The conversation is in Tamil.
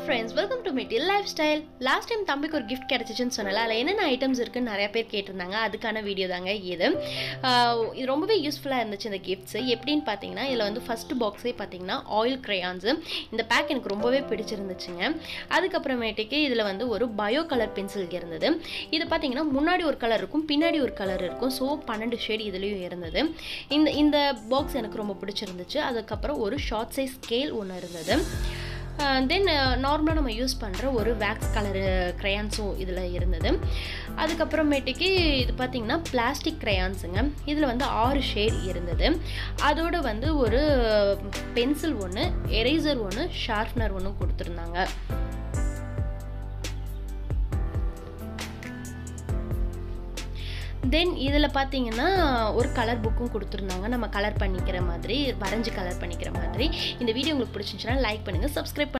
friends welcome to middle lifestyle last time தம்பிக்கு ஒரு கிஃப்ட் கிடச்சிச்சுன்னு சொன்னல அதில் என்னென்ன ஐட்டம்ஸ் இருக்குன்னு நிறைய பேர் கேட்டிருந்தாங்க அதுக்கான வீடியோ தாங்க இது ஆஹ் இது ரொம்பவே யூஸ்ஃபுல்லாக இருந்துச்சு இந்த கிஃப்ட்ஸ் எப்படின்னு பார்த்தீங்கன்னா இதில் வந்து ஃபர்ஸ்ட் பாக்ஸே பார்த்தீங்கன்னா ஆயில் க்ரையான்ஸு இந்த பேக் எனக்கு ரொம்பவே பிடிச்சிருந்துச்சுங்க அதுக்கப்புறமேட்டுக்கு இதில் வந்து ஒரு பயோ கலர் பென்சில் இருந்தது இது பார்த்தீங்கன்னா முன்னாடி ஒரு கலர் இருக்கும் பின்னாடி ஒரு கலர் இருக்கும் ஸோ பன்னெண்டு ஷேட் இதுலேயும் இருந்தது இந்த இந்த பாக்ஸ் எனக்கு ரொம்ப பிடிச்சிருந்துச்சு அதுக்கப்புறம் ஒரு ஷார்ட் சைஸ் ஸ்கேல் ஒன்று இருந்தது தென் நார்மலாக நம்ம யூஸ் பண்ணுற ஒரு வேக்ஸ் கலரு க்ரையான்ஸும் இதில் இருந்தது அதுக்கப்புறமேட்டுக்கு இது பார்த்திங்கன்னா பிளாஸ்டிக் க்ரையான்ஸுங்க இதில் வந்து ஆறு ஷேட் இருந்தது அதோடு வந்து ஒரு பென்சில் ஒன்று எரேசர் ஒன்று ஷார்ப்னர் ஒன்று கொடுத்துருந்தாங்க தென் இதில் பார்த்தீங்கன்னா ஒரு கலர் புக்கும் கொடுத்துருந்தாங்க நம்ம கலர் பண்ணிக்கிற மாதிரி வரைஞ்சி கலர் பண்ணிக்கிற மாதிரி இந்த வீடியோ உங்களுக்கு பிடிச்சிருந்துச்சுன்னா லைக் பண்ணுங்கள் சப்ஸ்கிரைப்